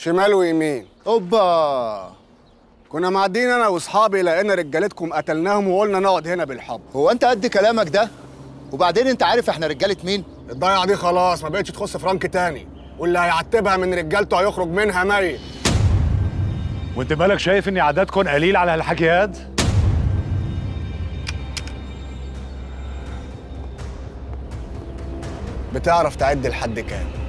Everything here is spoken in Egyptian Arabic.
شمال ويمين اوبا كنا معديين انا واصحابي لقينا رجالتكم قتلناهم وقلنا نقعد هنا بالحب هو انت قد كلامك ده وبعدين انت عارف احنا رجاله مين الضيعه دي خلاص ما بقتش تخص فرانك تاني واللي هيعتبها من رجالته هيخرج منها ميت وانت مالك شايف ان عددكم قليل على هالحكيات بتعرف تعد لحد كام